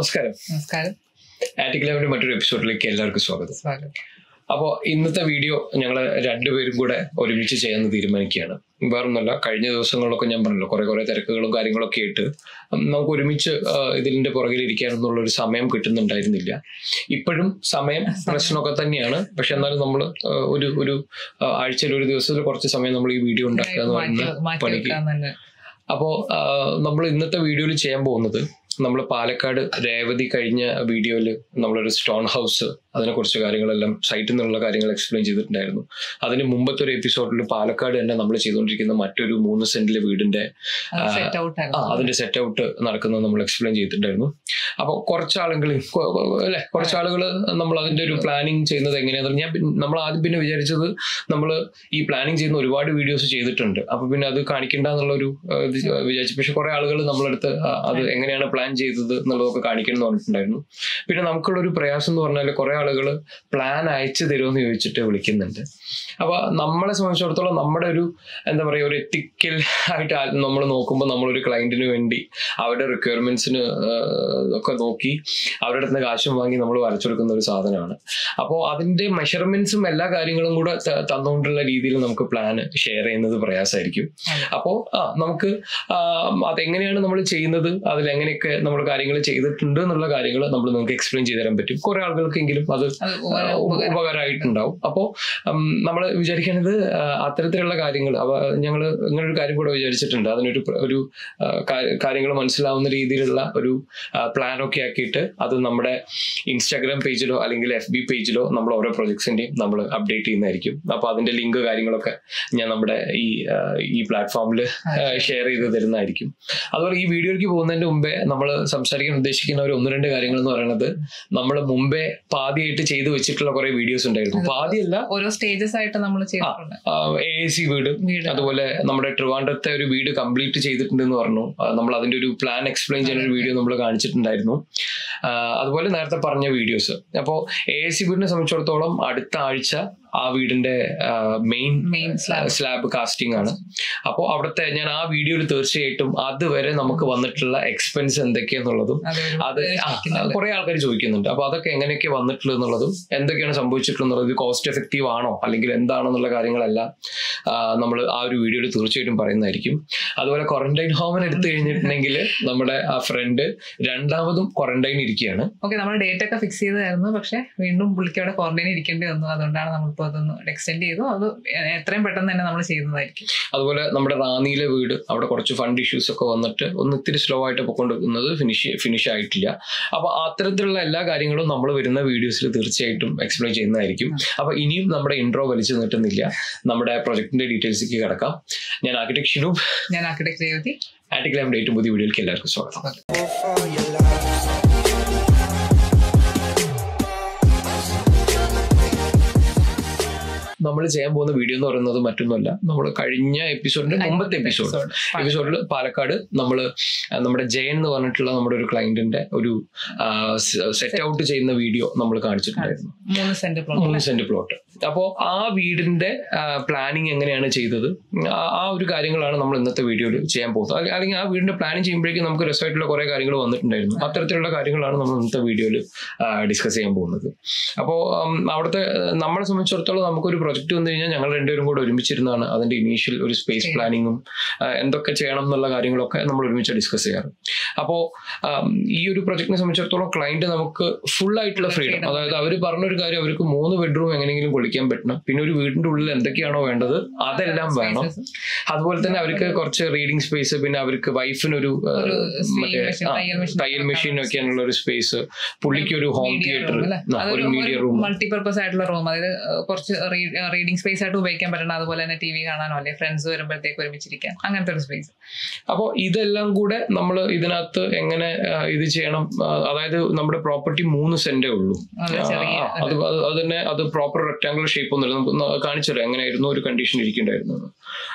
നമസ്കാരം നമസ്കാരം ആറ്റിക് ലാബിന്റെ മറ്റൊരു എപ്പിസോഡിലേക്ക് എല്ലാവർക്കും സ്വാഗതം സ്വാഗതം അപ്പോൾ ഇന്നത്തെ വീഡിയോ ഞങ്ങൾ രണ്ടുപേരും കൂടെ ഒരുമിച്ച് ചെയ്യാമെന്ന് തീരുമാനിക്കുകയാണ് വേറൊന്നുമല്ല കഴിഞ്ഞ ദിവസങ്ങളിലൊക്കെ ഞാൻ പറഞ്ഞല്ലോ കുറെ കുറെ തിരക്കുകളും കാര്യങ്ങളൊക്കെ ആയിട്ട് ഉം, നമുക്ക് ഒരുമിച്ച് ആ, ഇതിന്റെ പുറകിൽ ഇരിക്കാനെന്നുള്ള ഒരു സമയം കിട്ടുന്നുണ്ടായിരുന്നില്ല ഇപ്പോഴും സമയം പ്രശ്നമൊക്കെ തന്നെയാണ് പക്ഷെ എന്നാലും നമ്മൾ ഒരു ഒരു ആ, ആഴ്ചയിൽ ഒരു ദിവസത്തിൽ കുറച്ച് സമയം നമ്മൾ ഈ വീഡിയോ ഉണ്ടാക്കുക എന്ന് മാറ്റി പറയുന്ന മാറ്റി പണിക്ക് വെക്കാൻ തന്നെ അപ്പോൾ നമ്മൾ ഇന്നത്തെ വീഡിയോയിൽ ചെയ്യാൻ പോകുന്നത് നമ്മൾ പാലക്കാട് രേവതി കഴിഞ്ഞ വീഡിയോയിൽ നമ്മളൊരു സ്റ്റോൺ ഹൗസ് അതിനെക്കുറിച്ച് കാര്യങ്ങളെല്ലാം സൈറ്റിൽ നിന്നുള്ള കാര്യങ്ങൾ എക്സ്പ്ലെയിൻ ചെയ്തിട്ടുണ്ടായിരുന്നു അതിന് മുമ്പത്തെ ഒരു എപ്പിസോഡിൽ പാലക്കാട് തന്നെ നമ്മൾ ചെയ്തുകൊണ്ടിരിക്കുന്ന മറ്റൊരു മൂന്ന് സെന്റിലെ വീടിന്റെ ആ, സെറ്റ് ഔട്ട് ആ ആയിരുന്നു അതിന്റെ സെറ്റ് ഔട്ട് നടക്കുന്നത് നമ്മൾ എക്സ്പ്ലെയിൻ ചെയ്തിട്ടുണ്ടായിരുന്നു അപ്പോൾ കുറച്ച് ആളുകൾ അല്ലെ കുറച്ച് ആളുകൾ നമ്മൾ അതിന്റെ ഒരു പ്ലാനിങ് ചെയ്യുന്നത് എങ്ങനെയാണെന്ന് ഞാൻ പിന്നെ- നമ്മൾ ആദ്യം പിന്നെ വിചാരിച്ചത് നമ്മൾ ഈ പ്ലാനിങ് ചെയ്യുന്ന ഒരുപാട് വീഡിയോസ് ചെയ്തിട്ടുണ്ട് അപ്പൊ പിന്നെ അത് കാണിക്കണ്ട എന്നുള്ള ഒരു ഇത് വിചാരിച്ചു പക്ഷെ കുറെ ആളുകൾ നമ്മളടുത്ത് ആ, അത് എങ്ങനെയാണ് പ്ലാൻ ചെയ്തത് എന്നുള്ളതൊക്കെ കാണിക്കണം എന്ന് പറഞ്ഞിട്ടുണ്ടായിരുന്നു പിന്നെ നമുക്കുള്ള ഒരു പ്രയാസം എന്ന് പറഞ്ഞാൽ കുറെ ആളുകൾ പ്ലാൻ അയച്ചു തരുമെന്ന് ചോദിച്ചിട്ട് വിളിക്കുന്നുണ്ട് അപ്പൊ നമ്മളെ സംബന്ധിച്ചിടത്തോളം നമ്മുടെ ഒരു എന്താ പറയുക ഒരു എത്തിക്കൽ ആയിട്ട് നമ്മൾ നോക്കുമ്പോൾ നമ്മളൊരു ക്ലയന്റിന് വേണ്ടി അവരുടെ റിക്വയർമെന്റ്സിന് ഒക്കെ നോക്കി അവരുടെ അടുത്ത് നിന്ന് കാശും വാങ്ങി നമ്മൾ വരച്ചു കൊടുക്കുന്ന ഒരു സാധനമാണ് അപ്പോൾ അതിന്റെ മെഷർമെന്റ്സും എല്ലാ കാര്യങ്ങളും കൂടെ ത- തന്നുകൊണ്ടുള്ള രീതിയിൽ നമുക്ക് പ്ലാൻ ഷെയർ ചെയ്യുന്നത് പ്രയാസമായിരിക്കും അതെ. അപ്പോൾ ആ നമുക്ക് ആ, അതെങ്ങനെയാണ് നമ്മൾ ചെയ്യുന്നത് അതിൽ എങ്ങനെയൊക്കെ നമ്മൾ കാര്യങ്ങൾ ചെയ്തിട്ടുണ്ട് എന്നുള്ള കാര്യങ്ങൾ നമ്മൾ നിങ്ങൾക്ക് എക്സ്പ്ലെയിൻ ചെയ്തു തരാൻ പറ്റും കുറെ ആളുകൾക്കെങ്കിലും അത് അത് ഉപകാരം- ഉപകാരം. ഉപകാരമായിട്ടുണ്ടാവും അപ്പോൾ നമ്മൾ വിചാരിക്കുന്നത് ആ, അത്തരത്തിലുള്ള കാര്യങ്ങൾ അവ ഞങ്ങൾ ഇങ്ങനെ ഒരു കാര്യം കൂടെ വിചാരിച്ചിട്ടുണ്ട് അതിനൊരു പ്ര- ഒരു കാര്യങ്ങൾ മനസ്സിലാവുന്ന രീതിയിലുള്ള ഒരു പ്ലാൻ ഒക്കെ ആക്കിയിട്ട് അത് നമ്മുടെ ഇൻസ്റ്റാഗ്രാം പേജിലോ അല്ലെങ്കിൽ എഫ് ബി പേജിലോ നമ്മൾ ഓരോ പ്രൊജക്ട്സിന്റെയും നമ്മൾ അപ്ഡേറ്റ് ചെയ്യുന്നതായിരിക്കും അപ്പോൾ അതിന്റെ ലിങ്ക് കാര്യങ്ങളൊക്കെ ഞാൻ നമ്മുടെ ഈ ആ, ഈ പ്ലാറ്റ്ഫോമിൽ ഷെയർ ചെയ്ത് തരുന്നതായിരിക്കും അതുപോലെ ഈ വീഡിയോയ്ക്ക് പോകുന്നതിന് മുമ്പേ നമ്മൾ സംസാരിക്കാൻ ഉദ്ദേശിക്കുന്ന ഒരു ഒന്ന് രണ്ട് കാര്യങ്ങൾ എന്ന് പറയുന്നത് നമ്മൾ മുമ്പേ പാതിയായിട്ട് ചെയ്തു വെച്ചിട്ടുള്ള കുറെ വീഡിയോസ് ഉണ്ടായിരുന്നു പാതിയല്ല ഓരോ സ്റ്റേജസ് ആയിട്ട് നമ്മൾ ചെയ്തിട്ടുണ്ട് എ സി വീട് വീട് അതുപോലെ നമ്മുടെ ട്രിവാൻഡ്രത്തെ ഒരു വീട് കംപ്ലീറ്റ് ചെയ്തിട്ടുണ്ട് എന്ന് പറഞ്ഞു ആ, നമ്മൾ അതിന്റെ ഒരു പ്ലാൻ എക്സ്പ്ലെയിൻ ചെയ്യുന്ന ഒരു വീഡിയോ നമ്മൾ കാണിച്ചിട്ടുണ്ടായിരുന്നു ആ, അതുപോലെ നേരത്തെ പറഞ്ഞ വീഡിയോസ് അപ്പോൾ എ സി വീടിനെ സംബന്ധിച്ചിടത്തോളം അടുത്ത ആഴ്ച ആ വീടിന്റെ main main slab slab casting ആണ് അപ്പോൾ അവിടുത്തെ ഞാൻ ആ വീഡിയോയിൽ തീർച്ചയായിട്ടും അതുവരെ നമുക്ക് വന്നിട്ടുള്ള എക്സ്പെൻസ് എന്തൊക്കെയാന്നുള്ളതും അത് കുറെ ആൾക്കാർ ചോദിക്കുന്നുണ്ട് അപ്പൊ അതൊക്കെ എങ്ങനെയൊക്കെ വന്നിട്ടുള്ളത് എന്നുള്ളതും എന്തൊക്കെയാണ് സംഭവിച്ചിട്ടുള്ളത് ഇത് കോസ്റ്റ് എഫക്റ്റീവ് ആണോ അല്ലെങ്കിൽ എന്താണെന്നുള്ള കാര്യങ്ങളെല്ലാം നമ്മൾ ആ ഒരു വീഡിയോയിൽ തീർച്ചയായിട്ടും പറയുന്നതായിരിക്കും അതുപോലെ ക്വാറന്റൈൻ ഹോമിന് എടുത്തു കഴിഞ്ഞിട്ടുണ്ടെങ്കിൽ നമ്മുടെ ആ ഫ്രണ്ട് രണ്ടാമതും ക്വാറന്റൈൻ ഇരിക്കുകയാണ് ഓക്കെ നമ്മൾ ഡേറ്റ് ഒക്കെ ഫിക്സ് ചെയ്തായിരുന്നു പക്ഷെ വീണ്ടും പുള്ളിക്ക് അവിടെ ക്വാറന്റൈൻ ഇരിക്കേണ്ടി വന്നു അതുകൊണ്ടാണ് നമ്മളിപ്പോൾ അതൊന്ന് എക്സ്റ്റെൻഡ് ചെയ്തു അത് എത്രയും പെട്ടെന്ന് തന്നെ നമ്മൾ ചെയ്യുന്നതായിരിക്കും അതുപോലെ നമ്മുടെ റാന്നിയിലെ വീട് അവിടെ കുറച്ച് ഫണ്ട് ഇഷ്യൂസ് ഒക്കെ വന്നിട്ട് ഒന്ന് ഇത്തിരി സ്ലോ ആയിട്ട് പോയിക്കൊണ്ടിരിക്കുന്നത് ഫിനിഷ് ഫിനിഷ് ആയിട്ടില്ല അപ്പൊ അത്തരത്തിലുള്ള എല്ലാ കാര്യങ്ങളും നമ്മൾ വരുന്ന വീഡിയോസിൽ തീർച്ചയായിട്ടും എക്സ്പ്ലെയിൻ ചെയ്യുന്നതായിരിക്കും അപ്പൊ ഇനിയും നമ്മുടെ ഇൻട്രോ വലിച്ചു നീട്ടുന്നില്ല നമ്മുടെ പ്രൊജക്ടിന്റെ ഡീറ്റെയിൽസിലേക്ക് കിടക്കാം ഞാൻ ആർക്കിടെക്ട് ഷിനു ഞാൻ ആർക്കിടെക്ട് രേവതി ആറ്റിക്ലാമിന്റെ ഏറ്റവും പുതിയ വീഡിയോയിലേക്ക് എല്ലാവർക്കും സ്വാഗതം for your life. നമ്മൾ ചെയ്യാൻ പോകുന്ന വീഡിയോ എന്ന് പറയുന്നത് മറ്റൊന്നുമല്ല നമ്മൾ കഴിഞ്ഞ എപ്പിസോഡിന്റെ മുമ്പത്തെ എപ്പിസോഡ് എപ്പിസോഡിൽ പാലക്കാട് നമ്മൾ നമ്മുടെ ജയൻ എന്ന് പറഞ്ഞിട്ടുള്ള നമ്മുടെ ഒരു ക്ലയന്റിന്റെ ഒരു സെറ്റ് ഔട്ട് ചെയ്യുന്ന വീഡിയോ നമ്മൾ കാണിച്ചിട്ടുണ്ടായിരുന്നു മൂന്ന് സെന്റ് മൂന്ന് സെന്റ് പ്ലോട്ട് അപ്പോൾ ആ വീടിന്റെ പ്ലാനിങ് എങ്ങനെയാണ് ചെയ്തത് ആ- ആ ഒരു കാര്യങ്ങളാണ് നമ്മൾ ഇന്നത്തെ വീഡിയോയിൽ ചെയ്യാൻ പോകുന്നത് അല്ലെ- അല്ലെങ്കിൽ ആ വീടിന്റെ പ്ലാനിങ് ചെയ്യുമ്പോഴേക്കും നമുക്ക് രസമായിട്ടുള്ള കുറെ കാര്യങ്ങൾ വന്നിട്ടുണ്ടായിരുന്നു അത്തരത്തിലുള്ള കാര്യങ്ങളാണ് നമ്മൾ ഇന്നത്തെ വീഡിയോയിൽ ഡിസ്കസ് ചെയ്യാൻ പോകുന്നത് അപ്പോൾ അവിടുത്തെ ആ, നമ്മളെ സംബന്ധിച്ചിടത്തോളം നമുക്കൊരു പ്രൊജക്ട് വന്നു കഴിഞ്ഞാൽ ഞങ്ങൾ രണ്ടുപേരും കൂടെ ഒരുമിച്ചിരുന്നാണ് അതിന്റെ ഇനീഷ്യൽ ഒരു സ്പേസ് ശരി. പ്ലാനിങ്ങും എന്തൊക്കെ ചെയ്യണം എന്നുള്ള കാര്യങ്ങളൊക്കെ നമ്മൾ ഒരുമിച്ച് ഡിസ്കസ് ചെയ്യാറ് അപ്പോൾ ഈ ഒരു പ്രൊജക്ടിനെ സംബന്ധിച്ചിടത്തോളം ക്ലയന്റ് നമുക്ക് ഫുൾ ആയിട്ടുള്ള ഫ്രീഡം Freedom. അതായത് അവർ പറഞ്ഞൊരു കാര്യം അവർക്ക് മൂന്ന് ബെഡ്റൂം എങ്ങനെയെങ്കിലും കൊള്ളിക്കാൻ പറ്റണം പിന്നെ ഒരു വീടിന്റെ ഉള്ളിൽ എന്തൊക്കെയാണോ വേണ്ടത് അതെല്ലാം വേണം അതുപോലെ തന്നെ അവർക്ക് കുറച്ച് റീഡിംഗ് സ്പേസ് പിന്നെ അവർക്ക് വൈഫിനൊരു ആ, ഒരു sewing മറ്റേ machine, ആ, തയ്യൽ machine തയ്യൽ മെഷീൻ ഒക്കെയാണുള്ള ഒരു സ്പേസ് പുള്ളിക്ക് ഒരു ഹോം തിയേറ്റർ ഒരു മീഡിയ റൂം മൾട്ടിപർപ്പസ് ആയിട്ടുള്ള റൂം അതായത് ഏഹ്, കുറച്ച് റീഡിംഗ് സ്പേസ് ആയിട്ട് ഉപയോഗിക്കാൻ പറ്റണം അതുപോലെ തന്നെ ടി വി കാണാനോ അല്ലെങ്കിൽ ഫ്രണ്ട്സ് വരുമ്പോഴത്തേക്ക് ഒരുമിച്ചിരിക്കാൻ അങ്ങനത്തെ ഒരു സ്പേസ് അപ്പോൾ ഇതെല്ലാം കൂടെ നമ്മൾ ഇതിനകത്ത് എങ്ങനെ ആ, ഇത് ചെയ്യണം ആ, അതായത് നമ്മുടെ പ്രോപ്പർട്ടി മൂന്ന് സെന്റേ ഉള്ളൂ അത് ചെറിയ ആ, അത് അത് അത് തന്നെ അത് പ്രോപ്പർ റെക്ടാംഗുലർ ഷേപ്പ് ഒന്നുമില്ല നമുക്ക് കാണിച്ചല്ലോ എങ്ങനെയായിരുന്നു ഒരു കണ്ടീഷൻ ഇരിക്കണ്ടായിരുന്നു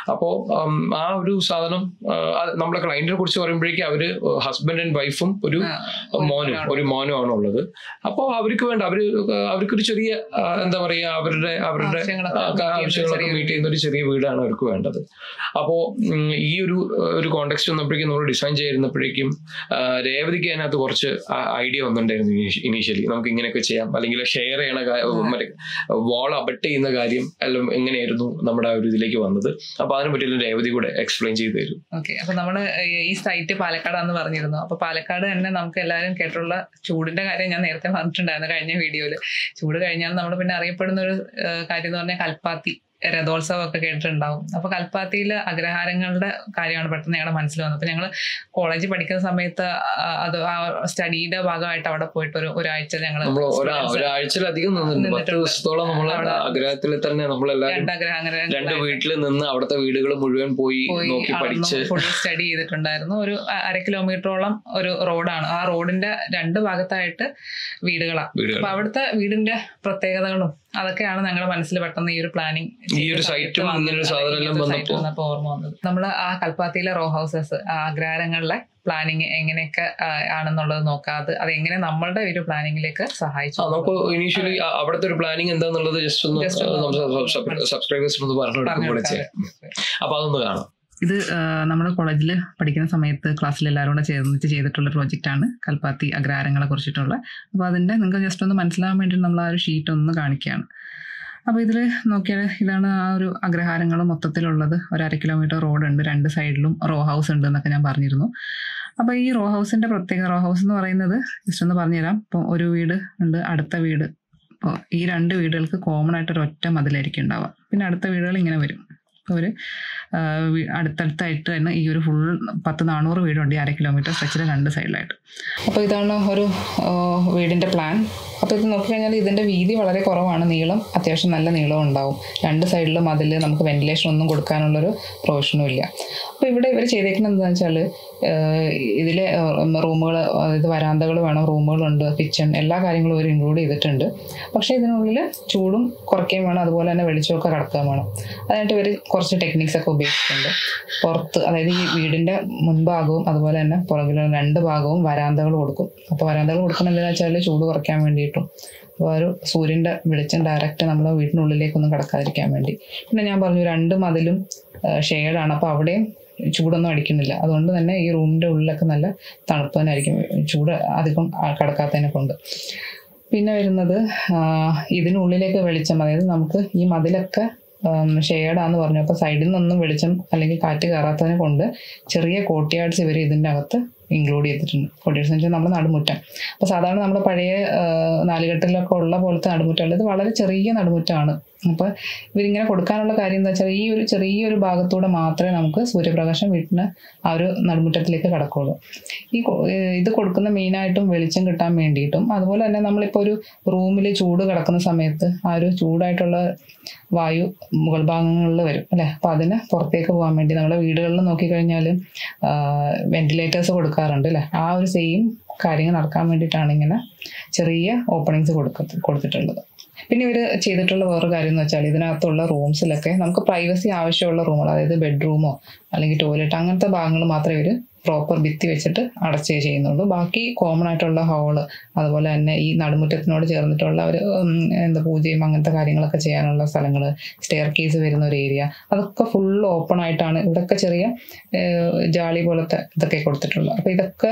അപ്പോൾ ആ ഒരു സാധനം ആ, അത് നമ്മളെ ക്ലയന്റിനെ കുറിച്ച് പറയുമ്പോഴേക്കും അവര് ഹസ്ബൻഡ് ആൻഡ് വൈഫും ഒരു ആ, മോനും ഒരു മോനും ആണ് ഉള്ളത് അപ്പോൾ അവർക്ക് വേണ്ട അവര് അവർക്കൊരു ചെറിയ ആ, എന്താ പറയാ അവരുടെ അവരുടെ ആവശ്യങ്ങളൊക്കെ ആ, meet ചെയ്യുന്ന ആവശ്യങ്ങളൊക്കെ ചെറിയ മീറ്റ് ചെയ്യുന്ന ഒരു ചെറിയ വീടാണ് അവർക്ക് വേണ്ടത് അപ്പോൾ ഈ ഒരു ഒരു കോണ്ടെക്സ്റ്റ് വന്നപ്പോഴേക്കും നമ്മൾ ഡിസൈൻ ചെയ്യുന്നപ്പോഴേക്കും ആ, രേവതിക്ക് അതിനകത്ത് കുറച്ച് ഐഡിയ വന്നിട്ടുണ്ടായിരുന്നു ഇനീഷ്യലി നമുക്ക് ഇങ്ങനെയൊക്കെ ചെയ്യാം അല്ലെങ്കിൽ ഷെയർ ചെയ്യണ കാ- മറ്റേ വാൾ അബട്ട് ചെയ്യുന്ന കാര്യം എല്ലാം എങ്ങനെയായിരുന്നു നമ്മുടെ ആ ഒരു ഇതിലേക്ക് വന്നത് അപ്പൊ അതിനെ പറ്റിയുള്ള രേവതി കൂടെ എക്സ്പ്ലെയിൻ ചെയ്തു തരും ഓക്കെ അപ്പൊ നമ്മള് ഈ സൈറ്റ് പാലക്കാടാന്ന് പറഞ്ഞിരുന്നു അപ്പൊ പാലക്കാട് തന്നെ നമുക്ക് എല്ലാവരും കേട്ടുള്ള ചൂടിന്റെ കാര്യം ഞാൻ നേരത്തെ പറഞ്ഞിട്ടുണ്ടായിരുന്നു കഴിഞ്ഞ വീഡിയോയില് ചൂട് കഴിഞ്ഞാൽ നമ്മൾ പിന്നെ അറിയപ്പെടുന്ന ഒരു ഏഹ്, കാര്യം എന്ന് പറഞ്ഞാൽ കൽപ്പാത്തി രഥോത്സവം ഒക്കെ കേട്ടിട്ടുണ്ടാവും അപ്പൊ കൽപ്പാത്തിയിലെ അഗ്രഹാരങ്ങളുടെ കാര്യമാണ് പെട്ടെന്ന് ഞങ്ങളുടെ മനസ്സിൽ വന്നത് അപ്പൊ ഞങ്ങള് കോളേജിൽ പഠിക്കുന്ന സമയത്ത് ആ, അത് ആ സ്റ്റഡിയുടെ ഭാഗമായിട്ട് അവിടെ പോയിട്ട് ഒരു ഒരാഴ്ച ഞങ്ങൾ നമ്മൾ ഒരാ ഒരാഴ്ചയിലധികം നിന്നിട്ടുണ്ട് പത്ത് നിന്നിട്ടുണ്ട്. ദിവസത്തോളം നമ്മൾ അവിടെ ആഗ്രഹത്തിൽ തന്നെ നമ്മളെല്ലാവരും രണ്ട് അഗ്രഹങ്ങൾ രണ്ട് വീട്ടിൽ നിന്ന് അവിടുത്തെ വീടുകൾ മുഴുവൻ പോയി പോയി നോക്കി പഠിച്ച് ഫുൾ സ്റ്റഡി ചെയ്തിട്ടുണ്ടായിരുന്നു ഒരു അ- അര കിലോമീറ്ററോളം ഒരു റോഡാണ് ആ റോഡിന്റെ രണ്ട് ഭാഗത്തായിട്ട് വീടുകളാണ് വീടുകൾ അപ്പൊ അവിടുത്തെ വീടിന്റെ പ്രത്യേകതകളും അതൊക്കെയാണ് ഞങ്ങളുടെ മനസ്സിൽ പെട്ടെന്ന് ഈ ഒരു പ്ലാനിങ് ഈ ഒരു സൈറ്റും ഇങ്ങനെ ഒരു സാധനം എല്ലാം വന്നപ്പോ ഓർമ്മ വന്നത് നമ്മൾ ആ കൽപ്പാത്തിയിലെ റോ ഹൗസസ് ആ അഗ്രാരങ്ങളിലെ പ്ലാനിങ് എങ്ങനെയൊക്കെ ആ, ആണെന്നുള്ളത് നോക്കാതെ അത് എങ്ങനെ നമ്മളുടെ ഒരു പ്ലാനിങ്ങിലേക്ക് സഹായിച്ചു ആ നമുക്ക് ഇനീഷ്യലി അവിടുത്തെ ഒരു പ്ലാനിങ് എന്താന്നുള്ളത് ജസ്റ്റ് ഒന്ന് Just ഒന്ന് നമ്മുടെ സബ്സ്ക്രൈബേഴ്സ് ഒന്ന് പറഞ്ഞു കൊടുക്കും കൂടെ ചെയ്യാം അപ്പൊ അതൊന്ന് കാണാം ഇത് നമ്മൾ കോളേജിൽ പഠിക്കുന്ന സമയത്ത് ക്ലാസ്സിൽ എല്ലാവരും കൂടെ ചേർന്നിട്ട് ചെയ്തിട്ടുള്ള പ്രോജക്റ്റ് ആണ് കൽപ്പാത്തി അഗ്രാരങ്ങളെ കുറിച്ചിട്ടുള്ള അപ്പോൾ അതിൻ്റെ നിങ്ങൾക്ക് ജസ്റ്റ് ഒന്ന് മനസ്സിലാവാൻ വേണ്ടി നമ്മൾ ആ ഒരു ഷീറ്റ് ഒന്ന് കാണിക്കുകയാണ് അപ്പോൾ ഇതിൽ നോക്കിയാൽ ഇതാണ് ആ ഒരു അഗ്രഹാരങ്ങൾ മൊത്തത്തിലുള്ളത് ഒരു അര കിലോമീറ്റർ റോഡ് ഉണ്ട് രണ്ട് സൈഡിലും റോ ഹൗസ് ഉണ്ട് എന്നൊക്കെ ഞാൻ പറഞ്ഞിരുന്നു അപ്പോൾ ഈ റോ ഹൗസിൻ്റെ പ്രത്യേക റോ ഹൗസ് എന്ന് പറയുന്നത് ജസ്റ്റ് ഒന്ന് പറഞ്ഞുതരാം ഇപ്പോൾ ഒരു വീട് ഉണ്ട് അടുത്ത വീട് അപ്പോൾ ഈ രണ്ട് വീടുകൾക്ക് കോമൺ ആയിട്ട് ഒരു ഒറ്റ മതിലായിരിക്കും ഉണ്ടാവുക പിന്നെ അടുത്ത വീടുകൾ ഇങ്ങനെ വരും ഇപ്പോൾ ഒരു ആ, വീ- അടുത്തടുത്തായിട്ട് തന്നെ ഈ ഒരു ഫുൾ പത്ത് നാനൂറ് വീടുണ്ട് ഈ അര കിലോമീറ്റർ സ്ട്രെച്ചിൽ രണ്ട് സൈഡിലായിട്ട് അപ്പോൾ ഇതാണ് ഒരു ആ, വീടിൻ്റെ പ്ലാൻ അപ്പോൾ ഇത് നോക്കിക്കഴിഞ്ഞാൽ ഇതിൻ്റെ വീതി വളരെ കുറവാണ് നീളം അത്യാവശ്യം നല്ല നീളം ഉണ്ടാവും രണ്ട് സൈഡിലും അതിൽ നമുക്ക് വെന്റിലേഷൻ ഒന്നും കൊടുക്കാനുള്ളൊരു പ്രൊവിഷനും ഇല്ല അപ്പോൾ ഇവിടെ ഇവർ ചെയ്തേക്കുന്നത് എന്താണെന്ന് വെച്ചാൽ ഇതിലെ റൂമുകൾ അതായത് വരാന്തകൾ വേണം റൂമുകളുണ്ട് കിച്ചൺ എല്ലാ കാര്യങ്ങളും ഇവർ ഇൻക്ലൂഡ് ചെയ്തിട്ടുണ്ട് പക്ഷേ ഇതിനുള്ളിൽ ചൂടും കുറയ്ക്കുകയും വേണം അതുപോലെ തന്നെ വെളിച്ചമൊക്കെ കടക്കുകയും വേണം അതിനായിട്ട് ഇവർ കുറച്ച് ടെക്നിക്സ് ഒക്കെ ഉപയോഗിച്ചിട്ടുണ്ട് പുറത്ത് അതായത് ഈ വീടിൻ്റെ മുൻഭാഗവും അതുപോലെ തന്നെ പുറകിലെ രണ്ട് ഭാഗവും വരാന്തകൾ കൊടുക്കും അപ്പോൾ വരാന്തകൾ കൊടുക്കുന്നത് എന്തിനാ വെച്ചാൽ ചൂട് കുറയ്ക്കാൻ വേണ്ടിയിട്ടും അപ്പോൾ ഒരു സൂര്യൻ്റെ വെളിച്ചം ഡയറക്റ്റ് നമ്മളെ വീടിനുള്ളിലേക്കൊന്നും കടക്കാതിരിക്കാൻ വേണ്ടി പിന്നെ ഞാൻ പറഞ്ഞു രണ്ട് മതിലും ഷെയ്ഡാണ് അപ്പോൾ അവിടെയും ചൂടൊന്നും അടിക്കുന്നില്ല അതുകൊണ്ട് തന്നെ ഈ റൂമിൻ്റെ ഉള്ളിലൊക്കെ നല്ല തണുപ്പ് തന്നെ ആയിരിക്കും ചൂട് അധികം ആ, കടക്കാത്തതിനെ കൊണ്ട് പിന്നെ വരുന്നത് ആ, ഇതിനുള്ളിലേക്ക് വെളിച്ചം അതായത് നമുക്ക് ഈ മതിലൊക്കെ ഷെയ്ഡാന്ന് പറഞ്ഞു അപ്പോൾ സൈഡിൽ നിന്നൊന്നും വെളിച്ചം അല്ലെങ്കിൽ കാറ്റ് കയറാത്തതിനെ കൊണ്ട് ചെറിയ കോട്ടിയാർഡ്സ് ഇവർ ഇതിൻ്റെ അകത്ത് ഇൻക്ലൂഡ് ചെയ്തിട്ടുണ്ട് കോട്ടിയാർഡ്സ് എന്ന് വെച്ചാൽ നമ്മുടെ നടുമുറ്റം അപ്പോൾ സാധാരണ നമ്മുടെ പഴയ ആ, നാലുകെട്ടിലൊക്കെ ഉള്ള പോലത്തെ നടുമുറ്റമല്ല ഇത് വളരെ ചെറിയ നടുമുറ്റമാണ് അപ്പോൾ ഇവരിങ്ങനെ കൊടുക്കാനുള്ള കാര്യം എന്താ വെച്ചാൽ ഈ ഒരു ചെറിയൊരു ഭാഗത്തൂടെ മാത്രമേ നമുക്ക് സൂര്യപ്രകാശം വീട്ടിന് ആ ഒരു നടുമുറ്റത്തിലേക്ക് കടക്കുള്ളൂ ഈ കൊ- ഏഹ് ഇത് കൊടുക്കുന്ന മെയിനായിട്ടും വെളിച്ചം കിട്ടാൻ വേണ്ടിയിട്ടും അതുപോലെ തന്നെ നമ്മളിപ്പോൾ ഒരു റൂമിൽ ചൂട് കിടക്കുന്ന സമയത്ത് ആ ഒരു ചൂടായിട്ടുള്ള വായു മുകൾ ഭാഗങ്ങളിൽ വരും അല്ലേ അപ്പോൾ അതിന് പുറത്തേക്ക് പോകാൻ വേണ്ടി നമ്മുടെ വീടുകളിൽ നോക്കിക്കഴിഞ്ഞാൽ വെന്റിലേറ്റേഴ്സ് കൊടുക്കാറുണ്ട് അല്ലേ ആ ഒരു സെയിം കാര്യങ്ങൾ നടക്കാൻ വേണ്ടിയിട്ടാണ് ഇങ്ങനെ ചെറിയ ഓപ്പണിങ്സ് കൊടുക്ക കൊടുത്തിട്ടുള്ളത് പിന്നെ ഇവർ ചെയ്തിട്ടുള്ള വേറൊരു കാര്യം എന്ന് വെച്ചാൽ ഇതിനകത്തുള്ള റൂംസിലൊക്കെ നമുക്ക് പ്രൈവസി ആവശ്യമുള്ള റൂമുകൾ അതായത് ബെഡ്റൂമോ അല്ലെങ്കിൽ ടോയ്ലറ്റ് അങ്ങനത്തെ ഭാഗങ്ങൾ മാത്രമേ ഇവർ പ്രോപ്പർ ഭിത്തി വെച്ചിട്ട് അടച്ചേ ചെയ്യുന്നുള്ളൂ ബാക്കി കോമൺ ആയിട്ടുള്ള ഹാള് അതുപോലെ തന്നെ ഈ നടുമുറ്റത്തിനോട് ചേർന്നിട്ടുള്ള ഒരു ഉം, എന്താ പൂജയും അങ്ങനത്തെ കാര്യങ്ങളൊക്കെ ചെയ്യാനുള്ള സ്ഥലങ്ങൾ സ്റ്റെയർ കേസ് വരുന്ന ഒരു ഏരിയ അതൊക്കെ ഫുൾ ഓപ്പൺ ആയിട്ടാണ് ഇവിടെയൊക്കെ ചെറിയ ഏഹ്, ജാളി പോലത്തെ ഇതൊക്കെ കൊടുത്തിട്ടുള്ളത് അപ്പോൾ ഇതൊക്കെ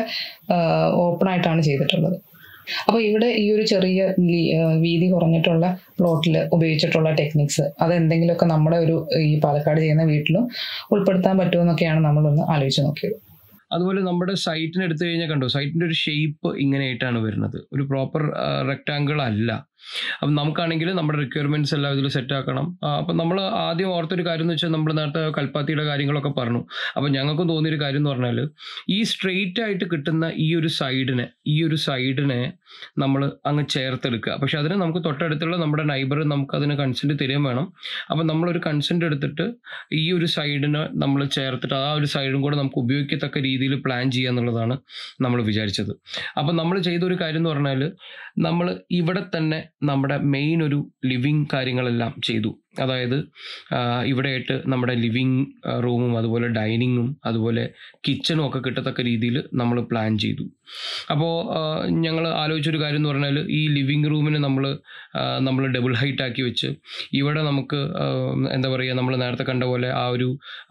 ഓപ്പൺ ആയിട്ടാണ് ചെയ്തിട്ടുള്ളത് അപ്പോൾ ഇവിടെ ഈ ഒരു ചെറിയ ലീ- ആ, വീതി കുറഞ്ഞിട്ടുള്ള പ്ലോട്ടിൽ ഉപയോഗിച്ചിട്ടുള്ള ടെക്നിക്സ് അത് എന്തെങ്കിലുമൊക്കെ നമ്മുടെ ഒരു ഈ പാലക്കാട് ചെയ്യുന്ന വീട്ടിലും ഉൾപ്പെടുത്താൻ പറ്റുമെന്നൊക്കെയാണ് നമ്മളൊന്ന് ആലോചിച്ച് നോക്കിയത് അതുപോലെ നമ്മുടെ സൈറ്റിന് എടുത്തു കഴിഞ്ഞാൽ കണ്ടോ സൈറ്റിന്റെ ഒരു ഷേപ്പ് ഇങ്ങനെയായിട്ടാണ് വരുന്നത് ഒരു പ്രോപ്പർ റെക്ടാങ്കിൾ അല്ല അപ്പം നമുക്കാണെങ്കിൽ നമ്മുടെ റിക്വയർമെന്റ്സ് എല്ലാം ഇതിൽ സെറ്റ് ആക്കണം ആ, അപ്പം നമ്മൾ ആദ്യം ഓർത്തൊരു കാര്യം എന്ന് വെച്ചാൽ നമ്മൾ നേരത്തെ കൽപ്പാത്തിയുടെ കാര്യങ്ങളൊക്കെ പറഞ്ഞു അപ്പം ഞങ്ങൾക്കും തോന്നിയൊരു കാര്യം എന്ന് പറഞ്ഞാൽ ഈ സ്ട്രെയിറ്റ് ആയിട്ട് കിട്ടുന്ന ഈ ഒരു സൈഡിനെ ഈ ഒരു സൈഡിനെ നമ്മൾ അങ്ങ് ചേർത്തെടുക്കുക പക്ഷെ അതിന് നമുക്ക് തൊട്ടടുത്തുള്ള നമ്മുടെ നൈബർ നമുക്ക് അതിന് കൺസെന്റ് തരുകയും വേണം അപ്പം നമ്മളൊരു കൺസെന്റ് എടുത്തിട്ട് ഈ ഒരു സൈഡിന് നമ്മൾ ചേർത്തിട്ട് ആ ഒരു സൈഡും കൂടെ നമുക്ക് ഉപയോഗിക്കത്തക്ക രീതിയിൽ പ്ലാൻ ചെയ്യുക എന്നുള്ളതാണ് നമ്മൾ വിചാരിച്ചത് അപ്പം നമ്മൾ ചെയ്ത ഒരു കാര്യം എന്ന് പറഞ്ഞാൽ നമ്മൾ ഇവിടെ തന്നെ നമ്മുടെ മെയിൻ ഒരു ലിവിങ് കാര്യങ്ങളെല്ലാം ചെയ്തു അതായത് ആ, ഇവിടെയായിട്ട് നമ്മുടെ ലിവിങ് റൂമും അതുപോലെ ഡൈനിങ്ങും അതുപോലെ കിച്ചണും ഒക്കെ കിട്ടത്തക്ക രീതിയിൽ നമ്മൾ പ്ലാൻ ചെയ്തു അപ്പോൾ ഞങ്ങൾ ആലോചിച്ചൊരു കാര്യം എന്ന് പറഞ്ഞാൽ ഈ ലിവിങ് റൂമിന് നമ്മൾ നമ്മൾ ഡബിൾ ഹൈറ്റ് ആക്കി വെച്ച് ഇവിടെ നമുക്ക് ആ, എന്താ പറയുക നമ്മൾ നേരത്തെ കണ്ട പോലെ ആ ഒരു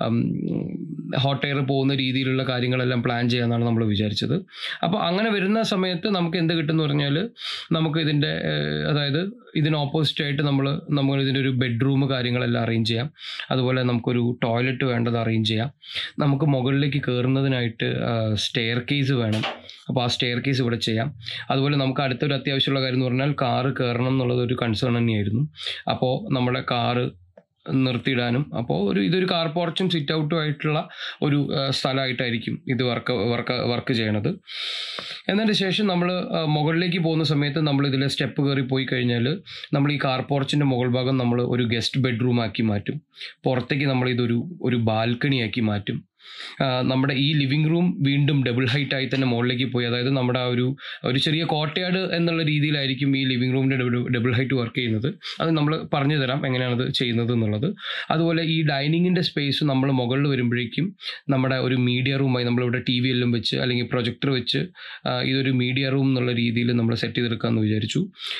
ഹോട്ട് എയർ പോകുന്ന രീതിയിലുള്ള കാര്യങ്ങളെല്ലാം പ്ലാൻ ചെയ്യാമെന്നാണ് നമ്മൾ വിചാരിച്ചത് അപ്പോൾ അങ്ങനെ വരുന്ന സമയത്ത് നമുക്ക് എന്ത് കിട്ടുമെന്ന് പറഞ്ഞാൽ നമുക്ക് ഇതിൻ്റെ ഏഹ്, അതായത് ഇതിന് ഓപ്പോസിറ്റ് ആയിട്ട് നമ്മൾ നമ്മൾ ഇതിൻ്റെ ഒരു ബെഡ്റൂം കാര്യങ്ങളെല്ലാം അറേഞ്ച് ചെയ്യാം അതുപോലെ നമുക്കൊരു ടോയ്ലറ്റ് വേണ്ടത് അറേഞ്ച് ചെയ്യാം നമുക്ക് മുകളിലേക്ക് കയറുന്നതിനായിട്ട് സ്റ്റെയർ കേസ് വേണം അപ്പോൾ ആ സ്റ്റെയർ കേസ് ഇവിടെ ചെയ്യാം അതുപോലെ നമുക്ക് അടുത്തൊരു അത്യാവശ്യമുള്ള കാര്യം എന്ന് പറഞ്ഞാൽ കാറ് കയറണം എന്നുള്ളത് ഒരു കൺസേൺ തന്നെയായിരുന്നു അപ്പോൾ നമ്മുടെ കാറ് നിർത്തിയിടാനും അപ്പോൾ ഒരു ഇതൊരു കാർ പോർച്ചും സിറ്റ് ഔട്ടും ആയിട്ടുള്ള ഒരു ആ, സ്ഥലമായിട്ടായിരിക്കും ഇത് വർക്ക് വർക്ക് വർക്ക് ചെയ്യണത് എന്നതിന് ശേഷം നമ്മൾ മുകളിലേക്ക് പോകുന്ന സമയത്ത് നമ്മൾ ഇതിലെ സ്റ്റെപ്പ് കയറി പോയി കഴിഞ്ഞാൽ നമ്മൾ ഈ കാർ പോർച്ചിൻ്റെ മുകൾ ഭാഗം നമ്മൾ ഒരു ഗസ്റ്റ് ബെഡ്റൂം ആക്കി മാറ്റും പുറത്തേക്ക് നമ്മൾ ഇതൊരു ഒരു ബാൽക്കണി ആക്കി മാറ്റും ആ, നമ്മുടെ ഈ ലിവിങ് റൂം വീണ്ടും ഡബിൾ ഹൈറ്റ് ആയി തന്നെ മുകളിലേക്ക് പോയി അതായത് നമ്മുടെ ആ ഒരു ഒരു ചെറിയ കോട്ടയാട് എന്നുള്ള രീതിയിലായിരിക്കും ഈ ലിവിങ് റൂമിൻ്റെ ഡബിൾ ഹൈറ്റ് വർക്ക് ചെയ്യുന്നത് അത് നമ്മൾ പറഞ്ഞു തരാം എങ്ങനെയാണത് ചെയ്യുന്നത് എന്നുള്ളത് അതുപോലെ ഈ ഡൈനിങ്ങിൻ്റെ സ്പേസ് നമ്മൾ മുകളിൽ വരുമ്പോഴേക്കും നമ്മുടെ ഒരു മീഡിയ റൂമായി നമ്മളിവിടെ ടി വി എല്ലാം വെച്ച് അല്ലെങ്കിൽ പ്രൊജക്ടർ വെച്ച് ആ, ഇതൊരു മീഡിയ റൂം എന്നുള്ള രീതിയിൽ നമ്മൾ സെറ്റ് ചെയ്തെടുക്കാമെന്ന് വിചാരിച്ചു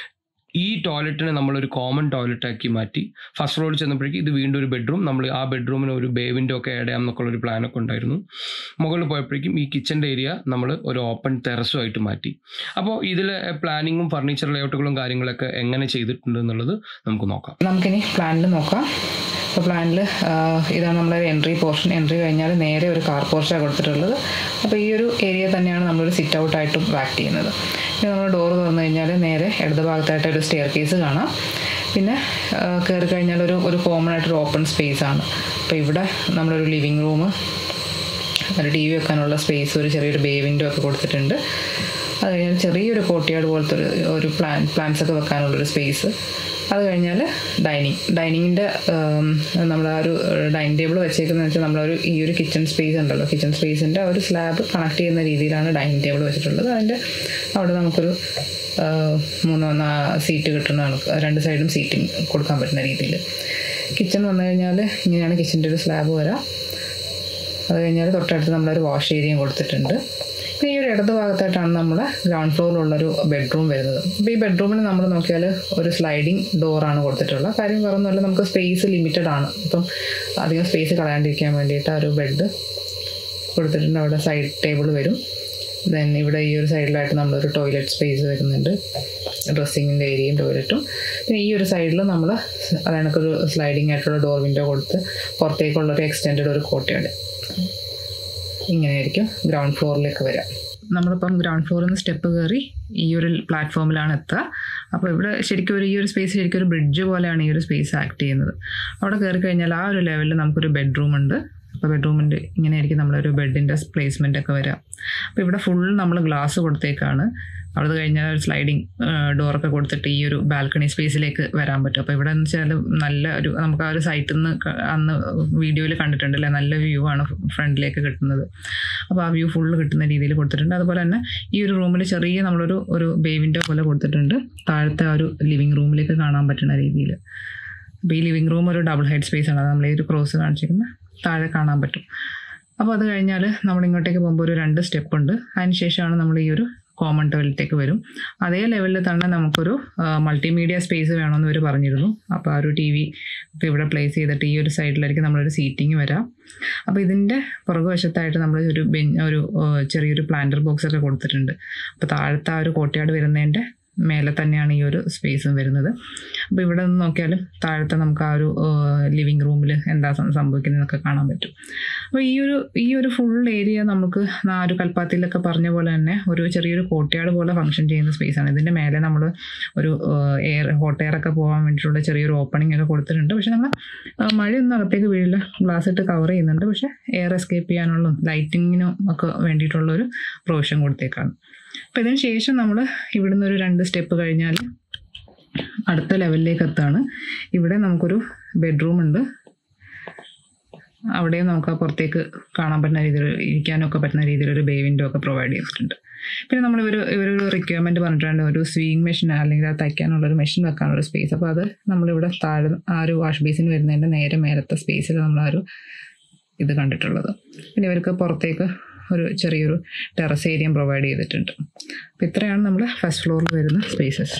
ഈ ടോയ്ലറ്റിനെ നമ്മളൊരു കോമൺ ടോയ്ലറ്റ് ആക്കി മാറ്റി ഫസ്റ്റ് ഫ്ലോറിൽ ചെന്നപ്പോഴേക്കും ഇത് വീണ്ടും ഒരു ബെഡ്റൂം നമ്മൾ ആ ബെഡ്റൂമിന് ഒരു ബേ വിൻഡോ ഒക്കെ ആഡ് ചെയ്യാം എന്നൊക്കെ ഒരു പ്ലാനൊക്കെ ഉണ്ടായിരുന്നു മുകളിൽ പോയപ്പോഴേക്കും ഈ കിച്ചൻ്റെ ഏരിയ നമ്മൾ ഒരു ഓപ്പൺ ടെറസും ആയിട്ട് മാറ്റി അപ്പോൾ ഇതിലെ പ്ലാനിങ്ങും ഫർണിച്ചർ ലേഔട്ടുകളും കാര്യങ്ങളൊക്കെ എങ്ങനെ ചെയ്തിട്ടുണ്ട് എന്നുള്ളത് നമുക്ക് നോക്കാം നമുക്കിനി പ്ലാനിൽ നോക്കാം അപ്പോൾ പ്ലാനിൽ ഇതാണ് നമ്മുടെ എൻട്രി പോർഷൻ എൻട്രി കഴിഞ്ഞാൽ നേരെ ഒരു കാർ പോർഷനാണ് കൊടുത്തിട്ടുള്ളത് അപ്പോൾ ഈ ഒരു ഏരിയ തന്നെയാണ് നമ്മളൊരു സിറ്റ് ഔട്ടായിട്ടും ആക്ട് ചെയ്യുന്നത് ഇനി നമ്മൾ ഡോർ തുറന്നു കഴിഞ്ഞാൽ നേരെ ഇടത് ഭാഗത്തായിട്ട് ഒരു സ്റ്റെയർ കേസ് കാണാം പിന്നെ കയറി കഴിഞ്ഞാൽ ഒരു ഒരു കോമൺ ആയിട്ടൊരു ഓപ്പൺ സ്പേസ് ആണ് അപ്പോൾ ഇവിടെ നമ്മളൊരു ലിവിങ് റൂം ഒരു ടി വി വെക്കാനുള്ള സ്പേസ് ഒരു ചെറിയൊരു ബേ വിൻഡോ ഒക്കെ കൊടുത്തിട്ടുണ്ട് അത് കഴിഞ്ഞാൽ ചെറിയൊരു കോട്ടിയാട് പോലത്തെ ഒരു ഒരു പ്ലാൻ പ്ലാന്റ്സ് ഒക്കെ വെക്കാനുള്ളൊരു സ്പേസ് അത് കഴിഞ്ഞാൽ ഡൈനിങ് ഡൈനിങ്ങിൻ്റെ നമ്മൾ ആ ഒരു ഡൈനിങ് ടേബിൾ വെച്ചേക്കുന്നത് വെച്ചാൽ നമ്മളൊരു ഈ ഒരു കിച്ചൺ സ്പേസ് ഉണ്ടല്ലോ കിച്ചൺ സ്പേസിൻ്റെ ആ ഒരു സ്ലാബ് കണക്ട് ചെയ്യുന്ന രീതിയിലാണ് ഡൈനിങ് ടേബിൾ വെച്ചിട്ടുള്ളത് അതിൻ്റെ അവിടെ നമുക്കൊരു ആ, മൂന്നോ നാ സീറ്റ് കിട്ടുന്ന ആൾക്ക് രണ്ട് സൈഡും സീറ്റിംഗ് കൊടുക്കാൻ പറ്റുന്ന രീതിയിൽ കിച്ചൺ വന്നു കഴിഞ്ഞാൽ ഇങ്ങനെയാണ് കിച്ചൻ്റെ ഒരു സ്ലാബ് വരാം അത് കഴിഞ്ഞാൽ തൊട്ടടുത്ത് നമ്മളൊരു വാഷ് ഏരിയയും കൊടുത്തിട്ടുണ്ട് പിന്നെ ഈ ഒരു ഇടത് ഭാഗത്തായിട്ടാണ് നമ്മൾ ഗ്രൗണ്ട് ഫ്ലോറിലുള്ളൊരു ബെഡ്റൂം വരുന്നത് അപ്പോൾ ഈ ബെഡ്റൂമിന് നമ്മൾ നോക്കിയാൽ ഒരു സ്ലൈഡിങ് ഡോറാണ് കൊടുത്തിട്ടുള്ളത് കാര്യം പറഞ്ഞല്ല നമുക്ക് സ്പേസ് ലിമിറ്റഡ് ആണ് അപ്പം അധികം സ്പേസ് കളയാണ്ടിരിക്കാൻ വേണ്ടിയിട്ട് ആ ഒരു ബെഡ് കൊടുത്തിട്ടുണ്ട് അവിടെ സൈഡ് ടേബിൾ വരും ദെൻ ഇവിടെ ഈ ഒരു സൈഡിലായിട്ട് നമ്മളൊരു ടോയ്ലറ്റ് സ്പേസ് വരുന്നുണ്ട് ഡ്രസ്സിങ്ങിൻ്റെ ഏരിയയും ടോയ്ലറ്റും പിന്നെ ഈ ഒരു സൈഡിൽ നമ്മൾ അതിനൊരു സ്ലൈഡിങ് ആയിട്ടുള്ള ഡോർ വിൻഡോ കൊടുത്ത് പുറത്തേക്കുള്ളൊരു എക്സ്റ്റെൻഡ് ഒരു കോട്ടയാണ് ഇങ്ങനെയായിരിക്കും ഗ്രൗണ്ട് ഫ്ലോറിലേക്ക് വരാം നമ്മളിപ്പം ഗ്രൗണ്ട് ഫ്ലോറിൽ നിന്ന് സ്റ്റെപ്പ് കയറി ഈ ഒരു പ്ലാറ്റ്ഫോമിലാണ് എത്തുക അപ്പോൾ ഇവിടെ ശരിക്കും ഒരു ഈ ഒരു സ്പേസ് ശരിക്കും ഒരു ബ്രിഡ്ജ് പോലെയാണ് ഈ ഒരു സ്പേസ് ആക്ട് ചെയ്യുന്നത് അവിടെ കയറി കഴിഞ്ഞാൽ ആ ഒരു ലെവലിൽ നമുക്കൊരു ബെഡ്റൂം ഉണ്ട് അപ്പോൾ ബെഡ്റൂമിൻ്റെ ഇങ്ങനെയായിരിക്കും നമ്മളൊരു ബെഡിൻ്റെ പ്ലേസ്മെൻ്റ് ഒക്കെ വരിക അപ്പോൾ ഇവിടെ ഫുൾ നമ്മൾ ഗ്ലാസ് കൊടുത്തേക്കാണ് അവിടെ കഴിഞ്ഞാൽ ഒരു സ്ലൈഡിങ് ഡോറൊക്കെ കൊടുത്തിട്ട് ഈ ഒരു ബാൽക്കണി സ്പേസിലേക്ക് വരാൻ പറ്റും അപ്പോൾ ഇവിടെ എന്ന് വെച്ചാൽ നല്ല ഒരു നമുക്ക് ആ ഒരു സൈറ്റിൽ നിന്ന് ക- അന്ന് വീഡിയോയിൽ കണ്ടിട്ടുണ്ട് അല്ലേ നല്ല വ്യൂ ആണ് ഫ്രണ്ടിലേക്ക് കിട്ടുന്നത് അപ്പോൾ ആ വ്യൂ ഫുള്ള് കിട്ടുന്ന രീതിയിൽ കൊടുത്തിട്ടുണ്ട് അതുപോലെ തന്നെ ഈ ഒരു റൂമിൽ ചെറിയ നമ്മളൊരു ഒരു ബേ വിൻഡോ പോലെ കൊടുത്തിട്ടുണ്ട് താഴത്തെ ആ ഒരു ലിവിങ് റൂമിലേക്ക് കാണാൻ പറ്റുന്ന രീതിയിൽ അപ്പോൾ ഈ ലിവിങ് റൂം ഒരു ഡബിൾ ഹൈറ്റ് സ്പേസ് ആണ് അത് നമ്മൾ ഈ ഒരു ക്രോസ് കാണിച്ചിരിക്കുന്ന താഴെ കാണാൻ പറ്റും അപ്പോൾ അത് കഴിഞ്ഞാൽ നമ്മൾ ഇങ്ങോട്ടേക്ക് പോകുമ്പോൾ ഒരു രണ്ട് സ്റ്റെപ്പ് ഉണ്ട് അതിന് ശേഷമാണ് നമ്മൾ ഈ ഒരു കോമൺ ടോയ്ലറ്റിലേക്ക് വരും അതേ ലെവലിൽ തന്നെ നമുക്കൊരു മൾട്ടിമീഡിയ സ്പേസ് വേണമെന്ന് ഇവർ പറഞ്ഞിരുന്നു അപ്പോൾ ആ ഒരു ടി വി ഒക്കെ ഇവിടെ പ്ലേസ് ചെയ്തിട്ട് ഈ ഒരു സൈഡിലായിരിക്കും നമ്മളൊരു സീറ്റിംഗ് വരാം അപ്പോൾ ഇതിൻ്റെ പുറകുവശത്തായിട്ട് നമ്മൾ ഒരു ബെൻ ഒരു ആ, ചെറിയൊരു പ്ലാന്റർ ബോക്സ് ഒക്കെ കൊടുത്തിട്ടുണ്ട് അപ്പോൾ താഴത്തെ ആ ഒരു കോട്ടയാട് വരുന്നതിൻ്റെ മേലെ തന്നെയാണ് ഈ ഒരു സ്പേസും വരുന്നത് അപ്പോൾ ഇവിടെ നിന്ന് നോക്കിയാലും താഴത്തെ നമുക്ക് ആ ഒരു ലിവിങ് റൂമിൽ എന്താ സം- സംഭവിക്കുന്നതെന്നൊക്കെ കാണാൻ പറ്റും അപ്പോൾ ഈ ഒരു ഈ ഒരു ഫുൾ ഏരിയ നമുക്ക് ആ ഒരു കൽപ്പാത്തിയിലൊക്കെ പറഞ്ഞ പോലെ തന്നെ ഒരു ചെറിയൊരു കോട്ടയാട് പോലെ ഫങ്ഷൻ ചെയ്യുന്ന സ്പേസാണ് ഇതിൻ്റെ മേലെ നമ്മൾ ഒരു എയർ ഹോട്ട് എയർ ഒക്കെ പോകാൻ വേണ്ടിയിട്ടുള്ള ചെറിയൊരു ഓപ്പണിംഗ് ഒക്കെ കൊടുത്തിട്ടുണ്ട് പക്ഷെ നമ്മൾ മഴയൊന്നും അകത്തേക്ക് വീഴില്ല ഗ്ലാസ് ഇട്ട് കവർ ചെയ്യുന്നുണ്ട് പക്ഷേ എയർ എസ്കേപ്പ് ചെയ്യാനുള്ള ലൈറ്റിങ്ങിനും ഒക്കെ വേണ്ടിയിട്ടുള്ള ഒരു പ്രൊവിഷൻ കൊടുത്തേക്കാണ് അപ്പോൾ ഇതിന് ശേഷം നമ്മൾ ഇവിടുന്ന് ഒരു രണ്ട് സ്റ്റെപ്പ് കഴിഞ്ഞാൽ അടുത്ത ലെവലിലേക്ക് എത്താണ് ഇവിടെ നമുക്കൊരു ബെഡ്റൂം ഉണ്ട് അവിടെയും നമുക്ക് ആ പുറത്തേക്ക് കാണാൻ പറ്റുന്ന രീതിയിൽ ഇരിക്കാനൊക്കെ പറ്റുന്ന രീതിയിൽ ഒരു ബേ വിൻഡോ ഒക്കെ പ്രൊവൈഡ് ചെയ്തിട്ടുണ്ട് പിന്നെ നമ്മൾ ഇവർ ഇവരൊരു റിക്വയർമെൻറ്റ് പറഞ്ഞിട്ടുണ്ട് ഒരു സ്വീങ് മെഷീൻ അല്ലെങ്കിൽ അത് തയ്ക്കാനുള്ള ഒരു മെഷീൻ വെക്കാനുള്ള ഒരു സ്പേസ് അപ്പോൾ അത് നമ്മളിവിടെ താഴെ ആ ഒരു വാഷ് ബേസിന് വരുന്നതിൻ്റെ നേരെ മേലത്തെ സ്പേസിൽ നമ്മൾ ആ ഒരു ഇത് കണ്ടിട്ടുള്ളത് പിന്നെ ഇവർക്ക് പുറത്തേക്ക് ഒരു ചെറിയൊരു ടെറസ് ഏരിയ പ്രൊവൈഡ് ചെയ്തിട്ടുണ്ട് അപ്പോൾ ഇത്രയാണ് നമ്മുടെ ഫസ്റ്റ് ഫ്ലോറിൽ വരുന്ന സ്പേസസ്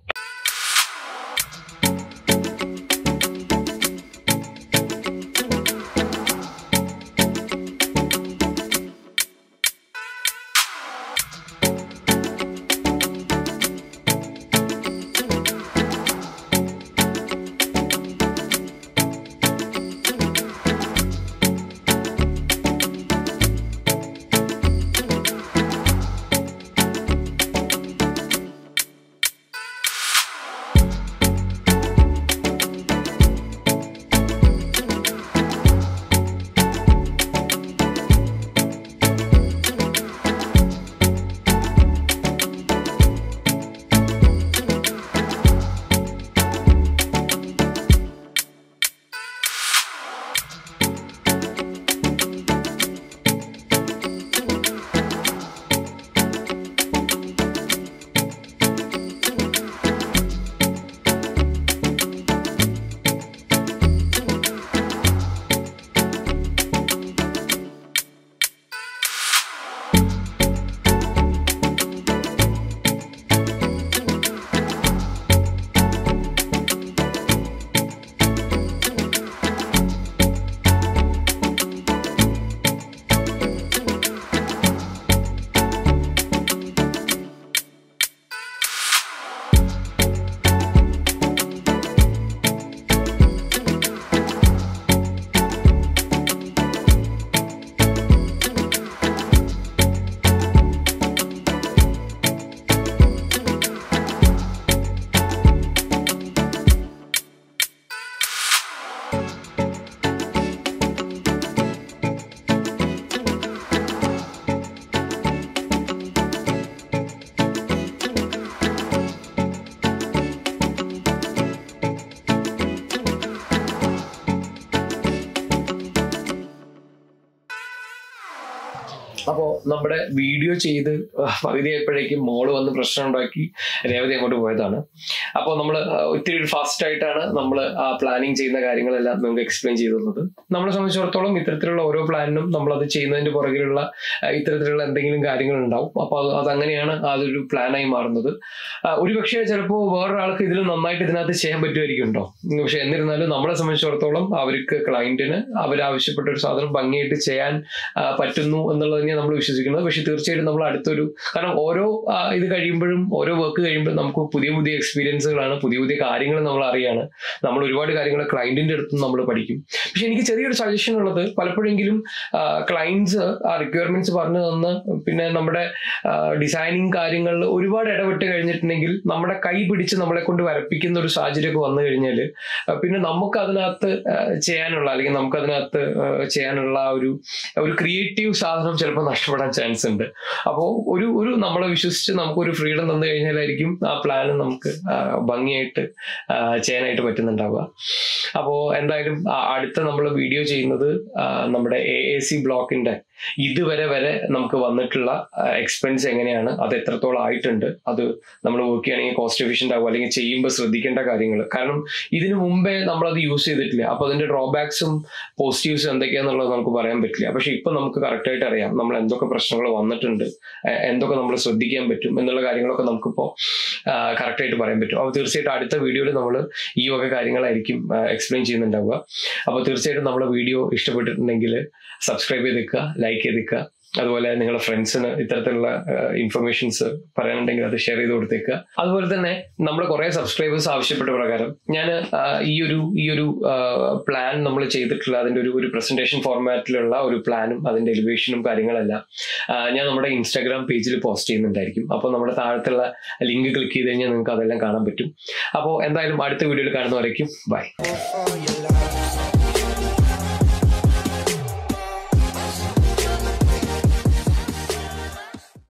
അപ്പോൾ നമ്മുടെ വീഡിയോ ചെയ്ത് പകുതിയായപ്പോഴേക്കും മോള് വന്ന് പ്രശ്നം ഉണ്ടാക്കി രേവതി അങ്ങോട്ട് പോയതാണ് അപ്പോൾ നമ്മൾ ഒത്തിരി ഫാസ്റ്റ് ആയിട്ടാണ് നമ്മൾ ആ പ്ലാനിങ് ചെയ്യുന്ന കാര്യങ്ങളെല്ലാം നമുക്ക് എക്സ്പ്ലെയിൻ ചെയ്തു തന്നത് നമ്മളെ സംബന്ധിച്ചിടത്തോളം ഇത്തരത്തിലുള്ള ഓരോ പ്ലാനിനും നമ്മൾ അത് ചെയ്യുന്നതിന്റെ പുറകിലുള്ള ആ, ഇത്തരത്തിലുള്ള എന്തെങ്കിലും കാര്യങ്ങൾ ഉണ്ടാവും അപ്പോൾ അത് അതങ്ങനെയാണ് അതൊരു പ്ലാനായി മാറുന്നത് ആ, ഒരുപക്ഷെ ചിലപ്പോൾ വേറൊരാൾക്ക് ഇതിൽ നന്നായിട്ട് ഇതിനകത്ത് ചെയ്യാൻ പറ്റുമായിരിക്കും ഉണ്ടോ പക്ഷെ എന്നിരുന്നാലും നമ്മളെ സംബന്ധിച്ചിടത്തോളം അവർക്ക് ക്ലയന്റിന് അവരാവശ്യപ്പെട്ട ഒരു സാധനം ഭംഗിയായിട്ട് ചെയ്യാൻ ആ, പറ്റുന്നു എന്നുള്ളത് തന്നെയാണ് നമ്മൾ വിശ്വസിക്കുന്നത് പക്ഷെ തീർച്ചയായിട്ടും നമ്മൾ അടുത്തൊരു കാരണം ഓരോ ആ, ഇത് കഴിയുമ്പോഴും ഓരോ വർക്ക് കഴിയുമ്പോഴും നമുക്ക് പുതിയ പുതിയ എക്സ്പീരിയൻസുകളാണ് പുതിയ പുതിയ കാര്യങ്ങൾ നമ്മൾ അറിയാണ് നമ്മൾ ഒരുപാട് കാര്യങ്ങൾ ക്ലയന്റിന്റെ അടുത്തും നമ്മൾ പഠിക്കും പക്ഷെ എനിക്ക് ചെറിയൊരു സജഷൻ ഉള്ളത് പലപ്പോഴെങ്കിലും ക്ലയൻസ് ആ റിക്വയർമെന്റ്സ് പറഞ്ഞു തന്ന് പിന്നെ നമ്മുടെ ഡിസൈനിങ് കാര്യങ്ങളിൽ ഒരുപാട് ഇടപെട്ട് കഴിഞ്ഞിട്ടുണ്ടെങ്കിൽ നമ്മുടെ കൈ പിടിച്ച് നമ്മളെ കൊണ്ട് വരപ്പിക്കുന്ന ഒരു സാഹചര്യമൊക്കെ വന്നു കഴിഞ്ഞാൽ പിന്നെ നമുക്ക് അതിനകത്ത് ആ, ചെയ്യാനുള്ള അല്ലെങ്കിൽ നമുക്ക് അതിനകത്ത് ആ, ചെയ്യാനുള്ള ആ ഒരു ഒരു ക്രിയേറ്റീവ് സാധനം ചിലപ്പോൾ നഷ്ടപ്പെടാൻ ചാൻസ് ഉണ്ട് അപ്പോൾ ഒരു ഒരു നമ്മളെ വിശ്വസിച്ച് നമുക്കൊരു ഫ്രീഡം തന്നു കഴിഞ്ഞാലായിരിക്കും ആ പ്ലാൻ നമുക്ക് ആ, ഭംഗിയായിട്ട് ആ, ചെയ്യാനായിട്ട് പറ്റുന്നുണ്ടാവുക അപ്പോൾ എന്തായാലും ആ, അടുത്ത നമ്മൾ വീഡിയോ ചെയ്യുന്നത് ആ, നമ്മുടെ എ എ സി ബ്ലോക്കിന്റെ ഇതുവരെ വരെ നമുക്ക് വന്നിട്ടുള്ള എക്സ്പെൻസ് എങ്ങനെയാണ് അത് എത്രത്തോളം ആയിട്ടുണ്ട് അത് നമ്മൾ വർക്ക് ചെയ്യണമെങ്കിൽ കോസ്റ്റ് എഫിഷ്യന്റ് ആകും അല്ലെങ്കിൽ ചെയ്യുമ്പോൾ ശ്രദ്ധിക്കേണ്ട കാര്യങ്ങൾ കാരണം ഇതിനു മുമ്പേ നമ്മളത് യൂസ് ചെയ്തിട്ടില്ല അപ്പോൾ അതിന്റെ ഡ്രോബാക്സും പോസിറ്റീവ്സും എന്തൊക്കെയാന്നുള്ളത് നമുക്ക് പറയാൻ പറ്റില്ല പക്ഷെ ഇപ്പൊ നമുക്ക് കറക്റ്റ് ആയിട്ട് അറിയാം നമ്മൾ എന്തൊക്കെ പ്രശ്നങ്ങൾ വന്നിട്ടുണ്ട് എ- എന്തൊക്കെ നമ്മൾ ശ്രദ്ധിക്കാൻ പറ്റും എന്നുള്ള കാര്യങ്ങളൊക്കെ നമുക്കിപ്പോൾ കറക്റ്റ് ആയിട്ട് പറയാൻ പറ്റും അപ്പോൾ തീർച്ചയായിട്ടും അടുത്ത വീഡിയോയിൽ നമ്മൾ ഈ വക കാര്യങ്ങളായിരിക്കും എക്സ്പ്ലെയിൻ ചെയ്യുന്നുണ്ടാവുക അപ്പോൾ തീർച്ചയായിട്ടും നമ്മുടെ വീഡിയോ ഇഷ്ടപ്പെട്ടിട്ടുണ്ടെങ്കിൽ സബ്സ്ക്രൈബ് ചെയ്തേക്കുക ലൈക്ക് ചെയ്തേക്കുക അതുപോലെ നിങ്ങളുടെ ഫ്രണ്ട്സിന് ഇത്തരത്തിലുള്ള ഇൻഫർമേഷൻസ് പറയാനുണ്ടെങ്കിൽ അത് ഷെയർ ചെയ്ത് കൊടുത്തേക്കുക അതുപോലെ തന്നെ നമ്മുടെ കുറെ സബ്സ്ക്രൈബേഴ്സ് ആവശ്യപ്പെട്ട പ്രകാരം ഞാൻ ഈ ഒരു ഈ ഒരു പ്ലാൻ നമ്മൾ ചെയ്തിട്ടുള്ള അതിന്റെ ഒരു ഒരു പ്രസന്റേഷൻ ഫോർമാറ്റിലുള്ള ഒരു പ്ലാനും അതിന്റെ എലിവേഷനും കാര്യങ്ങളെല്ലാം ആ, ഞാൻ നമ്മുടെ ഇൻസ്റ്റാഗ്രാം പേജിൽ പോസ്റ്റ് ചെയ്യുന്നുണ്ടായിരിക്കും അപ്പോൾ നമ്മുടെ താഴത്തുള്ള ലിങ്ക് ക്ലിക്ക് ചെയ്ത് കഴിഞ്ഞാൽ നിങ്ങൾക്ക് അതെല്ലാം കാണാൻ പറ്റും അപ്പോൾ എന്തായാലും അടുത്ത വീഡിയോയിൽ കാണുന്നവരേക്കും ബൈ for your love.